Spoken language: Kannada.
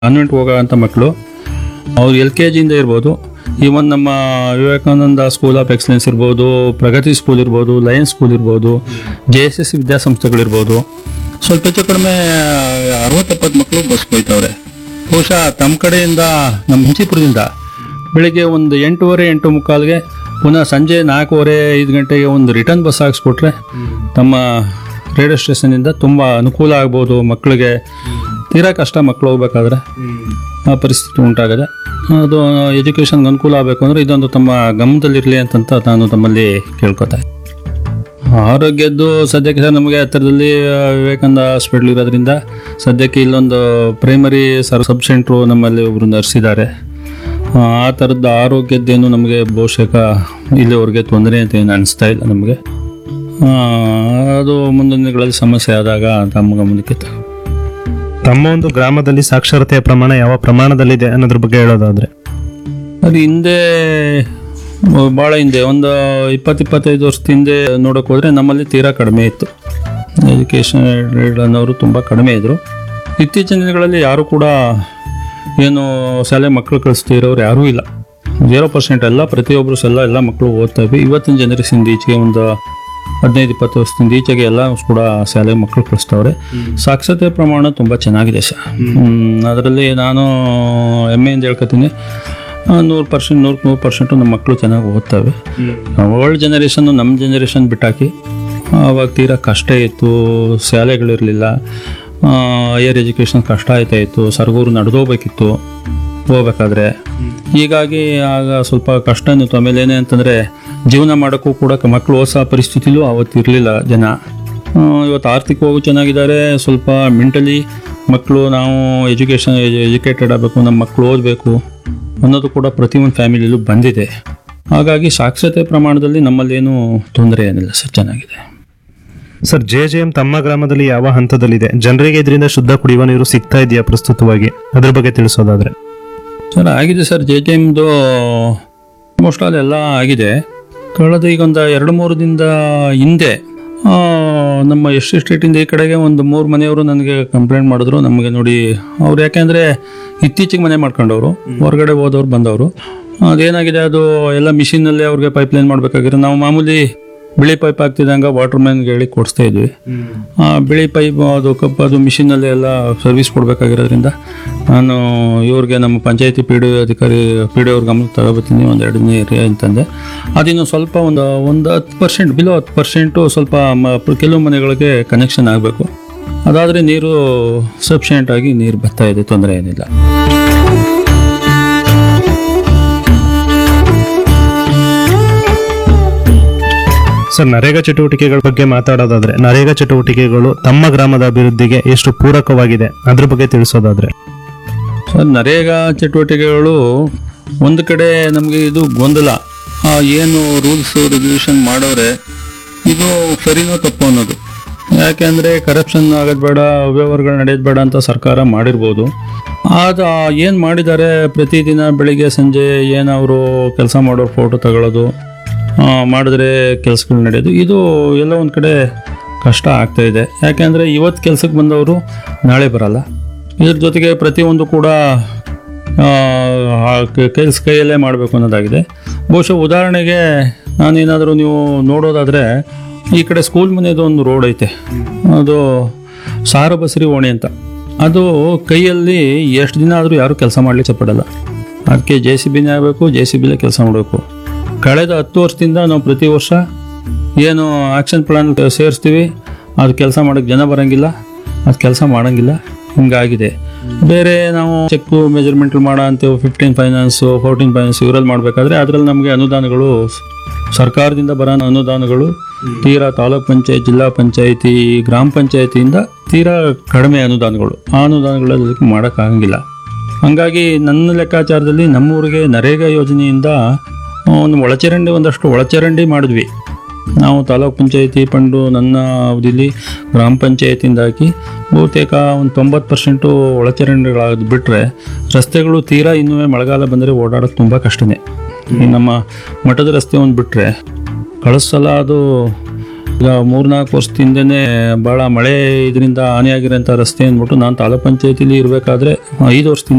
ಕಾನ್ವೆಂಟ್ ಹೋಗೋಂಥ ಮಕ್ಕಳು ಅವ್ರು ಎಲ್ ಕೆ ಜಿಯಿಂದ ಇರ್ಬೋದು ಈವನ್ ನಮ್ಮ ವಿವೇಕಾನಂದ ಸ್ಕೂಲ್ ಆಫ್ ಎಕ್ಸಲೆನ್ಸ್ ಇರ್ಬೋದು ಪ್ರಗತಿ ಸ್ಕೂಲ್ ಇರ್ಬೋದು ಲಯನ್ಸ್ ಸ್ಕೂಲ್ ಇರ್ಬೋದು ಜೆ ಎಸ್ ಎಸ್ ವಿದ್ಯಾಸಂಸ್ಥೆಗಳಿರ್ಬೋದು ಸ್ವಲ್ಪ ಹೆಚ್ಚು ಕಡಿಮೆ ಅರವತ್ತೆಪ್ಪತ್ತು ಮಕ್ಕಳು ಬಸ್ ಹೋಯ್ತವ್ರೆ ಬಹುಶಃ ತಮ್ಮ ಕಡೆಯಿಂದ ನಮ್ಮ ಹಿಂಚಿಪುರದಿಂದ ಬೆಳಿಗ್ಗೆ ಒಂದು ಎಂಟೂವರೆ ಎಂಟು ಮುಕ್ಕಾಲ್ಗೆ ಪುನಃ ಸಂಜೆ ನಾಲ್ಕೂವರೆ ಐದು ಗಂಟೆಗೆ ಒಂದು ರಿಟರ್ನ್ ಬಸ್ ಹಾಕ್ಸ್ಕೊಟ್ರೆ ತಮ್ಮ ರೇಡಿಯೋ ಸ್ಟೇಷನಿಂದ ತುಂಬ ಅನುಕೂಲ ಆಗ್ಬೋದು ಮಕ್ಕಳಿಗೆ ತೀರಾ ಕಷ್ಟ ಮಕ್ಕಳು ಹೋಗ್ಬೇಕಾದ್ರೆ ಆ ಪರಿಸ್ಥಿತಿ ಉಂಟಾಗದೆ ಅದು ಎಜುಕೇಷನ್ಗೆ ಅನುಕೂಲ ಆಗಬೇಕು ಅಂದರೆ ಇದೊಂದು ತಮ್ಮ ಗಮನದಲ್ಲಿರಲಿ ಅಂತಂತ ನಾನು ತಮ್ಮಲ್ಲಿ ಕೇಳ್ಕೊತಾ ಇದ್ದೀನಿ. ಆರೋಗ್ಯದ್ದು ಸದ್ಯಕ್ಕೆ ಸರ್ ನಮಗೆ ಹತ್ತಿರದಲ್ಲಿ ಆ, ವಿವೇಕಾನಂದ ಹಾಸ್ಪಿಟ್ಲ್ ಇರೋದ್ರಿಂದ ಸದ್ಯಕ್ಕೆ ಇಲ್ಲೊಂದು ಪ್ರೈಮರಿ ಸರ್ ಸಬ್ ಸೆಂಟ್ರು ನಮ್ಮಲ್ಲಿ ಒಬ್ಬರು ನರ್ಸ್ ಇದ್ದಾರೆ ಆ ಆ ಥರದ್ದು ಆರೋಗ್ಯದ್ದೇನು ನಮಗೆ ಬಹುಶಃ ಇಲ್ಲಿವರೆಗೆ ತೊಂದರೆ ಅಂತ ಏನು ಅನಿಸ್ತಾ ಇಲ್ಲ ನಮಗೆ ಆ, ಅದು ಮುಂದಿನ ದಿನಗಳಲ್ಲಿ ಸಮಸ್ಯೆ ಆದಾಗ ತಮ್ಮ ಗಮನಕ್ಕೆ ತ- ತಮ್ಮ ಒಂದು ಗ್ರಾಮದಲ್ಲಿ ಸಾಕ್ಷರತೆಯ ಪ್ರಮಾಣ ಯಾವ ಪ್ರಮಾಣದಲ್ಲಿದೆ ಅನ್ನೋದ್ರ ಬಗ್ಗೆ ಹೇಳೋದಾದ್ರೆ ಅದು ಹಿಂದೆ ಭಾಳ ಹಿಂದೆ ಒಂದು ಇಪ್ಪತ್ತು ಇಪ್ಪತ್ತೈದು ವರ್ಷದ ಹಿಂದೆ ನೋಡೋಕೆ ಹೋದರೆ ನಮ್ಮಲ್ಲಿ ತೀರಾ ಕಡಿಮೆ ಇತ್ತು ಎಜುಕೇಷನ್ ಅನ್ನೋರು ತುಂಬ ಕಡಿಮೆ ಇದ್ದರು ಇತ್ತೀಚಿನ ದಿನಗಳಲ್ಲಿ ಯಾರು ಕೂಡ ಏನು ಶಾಲೆ ಮಕ್ಕಳು ಕಳಿಸ್ತಾ ಇರೋರು ಯಾರೂ ಇಲ್ಲ ಜೀರೋ ಪರ್ಸೆಂಟ್ ಎಲ್ಲ ಪ್ರತಿಯೊಬ್ಬರು ಸಲ ಎಲ್ಲ ಮಕ್ಕಳು ಓದ್ತಾ ಇವೆ ಇವತ್ತಿನ ಜನರೇಷನ್ ಈಚೆಗೆ ಒಂದು ಹದಿನೈದು ಇಪ್ಪತ್ತು ವರ್ಷದಿಂದ ಈಚೆಗೆ ಎಲ್ಲ ಕೂಡ ಶಾಲೆ ಮಕ್ಕಳು ಕಳಿಸ್ತವ್ರೆ ಸಾಕ್ಷರತೆ ಪ್ರಮಾಣ ತುಂಬ ಚೆನ್ನಾಗಿದೆ ಸರ್ ಅದರಲ್ಲಿ ನಾನು ಹೆಮ್ಮೆಯಿಂದ ಹೇಳ್ಕೊತೀನಿ ನೂರು ಪರ್ಸೆಂಟ್ ನೂರಕ್ಕೆ ನೂರು ಪರ್ಸೆಂಟು ನಮ್ಮ ಮಕ್ಕಳು ಚೆನ್ನಾಗಿ ಓದ್ತವೆ ಓಲ್ಡ್ ಜನ ನಮ್ಮ ಜನ್ರೇಷನ್ ಬಿಟ್ಟಾಕಿ ಆವಾಗ ತೀರಾ ಕಷ್ಟ ಇತ್ತು ಶಾಲೆಗಳಿರಲಿಲ್ಲ ಹೈಯರ್ ಎಜುಕೇಷನ್ ಕಷ್ಟ ಆಯ್ತಾ ಇತ್ತು ಸರ್ಗೂರು ನಡೆದೋಗ್ಬೇಕಿತ್ತು ಹೋಗ್ಬೇಕಾದ್ರೆ ಹೀಗಾಗಿ ಆಗ ಸ್ವಲ್ಪ ಕಷ್ಟ ಅನ್ನಿತ್ತು ಆಮೇಲೆ ಏನೇ ಅಂತಂದರೆ ಜೀವನ ಮಾಡೋಕ್ಕೂ ಕೂಡ ಕ- ಮಕ್ಕಳು ಓದಿಸೋ ಪರಿಸ್ಥಿತಿಲೂ ಅವತ್ತು ಇರಲಿಲ್ಲ ಜನ ಆ, ಇವತ್ತು ಆರ್ಥಿಕವಾಗೂ ಚೆನ್ನಾಗಿದ್ದಾರೆ ಸ್ವಲ್ಪ ಮೆಂಟಲಿ ಮಕ್ಕಳು ನಾವು ಎಜುಕೇಷನ್ ಎಜುಕೇಟೆಡ್ ಆಗಬೇಕು ನಮ್ಮ ಮಕ್ಕಳು ಓದಬೇಕು ಅನ್ನೋದು ಕೂಡ ಪ್ರತಿಯೊಂದು ಫ್ಯಾಮಿಲಿಲೂ ಬಂದಿದೆ ಹಾಗಾಗಿ ಸಾಕ್ಷರತೆ ಪ್ರಮಾಣದಲ್ಲಿ ನಮ್ಮಲ್ಲೇನು ತೊಂದರೆ ಏನಿಲ್ಲ ಸರ್ ಚೆನ್ನಾಗಿದೆ ಸರ್ ಜೆ ಜೆ ಎಂ ತಮ್ಮ ಗ್ರಾಮದಲ್ಲಿ ಯಾವ ಹಂತದಲ್ಲಿದೆ ಜನರಿಗೆ ಇದರಿಂದ ಶುದ್ಧ ಕುಡಿಯುವ ನೀರು ಸಿಗ್ತಾ ಇದೆಯಾ ಪ್ರಸ್ತುತವಾಗಿ ಅದ್ರ ಬಗ್ಗೆ ತಿಳಿಸೋದಾದ್ರೆ ಸರ್ ಆಗಿದೆ ಸರ್ ಜೆ ಟಿ ಎಮ್ದು ಮೋಸ್ಟ್ ಆಲ್ ಎಲ್ಲ ಆಗಿದೆ ಕಳೆದ ಈಗ ಒಂದು ಎರಡು ಮೂರು ದಿನದ ಹಿಂದೆ ಆ, ನಮ್ಮ ಎಸ್ ಸಿ ಸ್ಟೇಟಿಂದ ಈ ಕಡೆಗೆ ಒಂದು ಮೂರು ಮನೆಯವರು ನನಗೆ ಕಂಪ್ಲೇಂಟ್ ಮಾಡಿದ್ರು ನಮಗೆ ನೋಡಿ ಅವ್ರು ಯಾಕೆಂದರೆ ಇತ್ತೀಚೆಗೆ ಮನೆ ಮಾಡ್ಕೊಂಡವರು ಹೊರಗಡೆ ಹೋದವ್ರು ಬಂದವರು ಅದೇನಾಗಿದೆ ಅದು ಎಲ್ಲ ಮಿಷಿನಲ್ಲೇ ಅವ್ರಿಗೆ ಪೈಪ್ಲೈನ್ ಮಾಡಬೇಕಾಗಿರೋ ನಾವು ಮಾಮೂಲಿ ಬಿಳಿ ಪೈಪ್ ಹಾಕ್ತಿದ್ದಂಗೆ ವಾಟರ್ ಮ್ಯಾನ್ಗೆ ಹೇಳಿ ಕೊಡಿಸ್ತಾ ಇದ್ವಿ ಆ ಬಿಳಿ ಪೈಪ್ ಅದು ಕಪ್ ಅದು ಮಿಷಿನಲ್ಲಿ ಎಲ್ಲ ಸರ್ವಿಸ್ ಕೊಡಬೇಕಾಗಿರೋದ್ರಿಂದ ನಾನು ಇವ್ರಿಗೆ ನಮ್ಮ ಪಂಚಾಯತಿ ಪಿ ಡಿ ಅಧಿಕಾರಿ ಪಿ ಡಿ ಅವ್ರ ಗಮನಕ್ಕೆ ತಗೋಬತ್ತೀನಿ ಒಂದು ಎರಡು ದಿನ ಇರಿ ಅಂತಂದೆ ಅದಿನ್ನು ಸ್ವಲ್ಪ ಒಂದು ಒಂದು ಹತ್ತು ಪರ್ಸೆಂಟ್ ಬಿಲೋ ಹತ್ತು ಪರ್ಸೆಂಟು ಸ್ವಲ್ಪ ಮ- ಕೆಲವು ಮನೆಗಳಿಗೆ ಕನೆಕ್ಷನ್ ಆಗಬೇಕು ಅದಾದರೆ ನೀರು ಸಫಿಷಿಯೆಂಟ್ ಆಗಿ ನೀರು ಬರ್ತಾ ಇದೆ ತೊಂದರೆ ಏನಿಲ್ಲ ಸರ್ ನರೇಗಾ ಚಟುವಟಿಕೆಗಳ ಬಗ್ಗೆ ಮಾತಾಡೋದಾದ್ರೆ ನರೇಗಾ ಚಟುವಟಿಕೆಗಳು ತಮ್ಮ ಗ್ರಾಮದ ಅಭಿವೃದ್ಧಿಗೆ ಎಷ್ಟು ಪೂರಕವಾಗಿದೆ ಅದ್ರ ಬಗ್ಗೆ ತಿಳಿಸೋದಾದ್ರೆ ಸರ್ ನರೇಗಾ ಚಟುವಟಿಕೆಗಳು ಒಂದು ಕಡೆ ನಮಗೆ ಇದು ಗೊಂದಲ ಆ, ಏನು ರೂಲ್ಸ್ ರೆಗ್ಯುಲೇಷನ್ ಮಾಡೋರೆ ಇದು ಸರಿನೋ ತಪ್ಪು ಅನ್ನೋದು ಯಾಕೆಂದರೆ ಕರಪ್ಷನ್ ಆಗೋದು ಬೇಡ ಅವ್ಯವಹಾರಗಳು ನಡೆಯೋದು ಬೇಡ ಅಂತ ಸರ್ಕಾರ ಮಾಡಿರ್ಬೋದು ಅದು ಏನು ಮಾಡಿದ್ದಾರೆ ಪ್ರತಿದಿನ ಬೆಳಿಗ್ಗೆ ಸಂಜೆ ಏನು ಅವರು ಕೆಲಸ ಮಾಡೋರು ಫೋಟೋ ತಗೊಳ್ಳೋದು ಆ, ಮಾಡಿದ್ರೆ ಕೆಲಸಗಳು ನಡೆಯೋದು ಇದು ಎಲ್ಲ ಒಂದು ಕಡೆ ಕಷ್ಟ ಆಗ್ತಾ ಇದೆ ಯಾಕೆಂದರೆ ಇವತ್ತು ಕೆಲಸಕ್ಕೆ ಬಂದವರು ನಾಳೆ ಬರಲ್ಲ ಇದ್ರ ಜೊತೆಗೆ ಪ್ರತಿಯೊಂದು ಕೂಡ ಕೆಲಸ ಕೈಯಲ್ಲೇ ಮಾಡಬೇಕು ಅನ್ನೋದಾಗಿದೆ ಬಹುಶಃ ಉದಾಹರಣೆಗೆ ನಾನೇನಾದರೂ ನೀವು ನೋಡೋದಾದರೆ ಈ ಕಡೆ ಸ್ಕೂಲ್ ಮನೆಯದು ಒಂದು ರೋಡ್ ಐತೆ ಅದು ಸಾರಬಸರಿ ಓಣಿ ಅಂತ ಅದು ಕೈಯಲ್ಲಿ ಎಷ್ಟು ದಿನ ಆದರೂ ಯಾರೂ ಕೆಲಸ ಮಾಡಲಿಕ್ಕೆ ಪಡಲ್ಲ ಅದಕ್ಕೆ ಜೆ ಸಿ ಬಿನೇ ಆಗಬೇಕು ಜೆ ಸಿ ಬಿಲೇ ಕೆಲಸ ಮಾಡಬೇಕು ಕಳೆದ ಹತ್ತು ವರ್ಷದಿಂದ ನಾವು ಪ್ರತಿ ವರ್ಷ ಏನು ಆಕ್ಷನ್ ಪ್ಲಾನ್ ಸೇರಿಸ್ತೀವಿ ಅದು ಕೆಲಸ ಮಾಡೋಕ್ಕೆ ಜನ ಬರೋಂಗಿಲ್ಲ ಅದು ಕೆಲಸ ಮಾಡೋಂಗಿಲ್ಲ ಹಿಂಗಾಗಿದೆ ಬೇರೆ ನಾವು ಚೆಕ್ ಮೆಜರ್ಮೆಂಟ್ ಮಾಡೋ ಅಂತೀವಿ ಫಿಫ್ಟೀನ್ ಫೈನಾನ್ಸು ಫೋರ್ಟೀನ್ ಫೈನಾನ್ಸ್ ಇವರಲ್ಲಿ ಮಾಡಬೇಕಾದ್ರೆ ಅದರಲ್ಲಿ ನಮಗೆ ಅನುದಾನಗಳು ಸರ್ಕಾರದಿಂದ ಬರೋ ಅನುದಾನಗಳು ತೀರಾ ತಾಲೂಕ್ ಪಂಚಾಯತ್ ಜಿಲ್ಲಾ ಪಂಚಾಯತಿ ಗ್ರಾಮ ಪಂಚಾಯತಿಯಿಂದ ತೀರಾ ಕಡಿಮೆ ಅನುದಾನಗಳು ಆ ಅನುದಾನಗಳಲ್ಲಿ ಮಾಡೋಕ್ಕಾಗಂಗಿಲ್ಲ ಹಂಗಾಗಿ ನನ್ನ ಲೆಕ್ಕಾಚಾರದಲ್ಲಿ ನಮ್ಮೂರಿಗೆ ನರೇಗಾ ಯೋಜನೆಯಿಂದ ಒಂದು ಒಳಚರಂಡಿ ಒಂದಷ್ಟು ಒಳಚರಂಡಿ ಮಾಡಿದ್ವಿ ನಾವು ತಾಲೂಕ್ ಪಂಚಾಯತಿ ಫಂಡು ನನ್ನ ಅವಧಿಲಿ ಗ್ರಾಮ ಪಂಚಾಯತಿಯಿಂದ ಹಾಕಿ ಬಹುತೇಕ ಒಂದು ತೊಂಬತ್ತು ಪರ್ಸೆಂಟು ಒಳಚರಂಡಿಗಳಾಗೋದು ಬಿಟ್ಟರೆ ರಸ್ತೆಗಳು ತೀರಾ ಇನ್ನೂ ಮಳೆಗಾಲ ಬಂದರೆ ಓಡಾಡೋದು ತುಂಬ ಕಷ್ಟನೇ ಈ ನಮ್ಮ ಮಠದ ರಸ್ತೆ ಒಂದು ಬಿಟ್ಟರೆ ಕಳಿಸಲ ಅದು ಈಗ ಮೂರ್ನಾಲ್ಕು ವರ್ಷದಿಂದನೇ ಬಹಳ ಮಳೆ ಇದರಿಂದ ಹಾನಿಯಾಗಿರೋಂಥ ರಸ್ತೆ ಅಂದ್ಬಿಟ್ಟು ನಾನು ತಾಲೂಕ್ ಪಂಚಾಯತಿಲಿ ಇರಬೇಕಾದ್ರೆ ಐದು ವರ್ಷದಿಂದ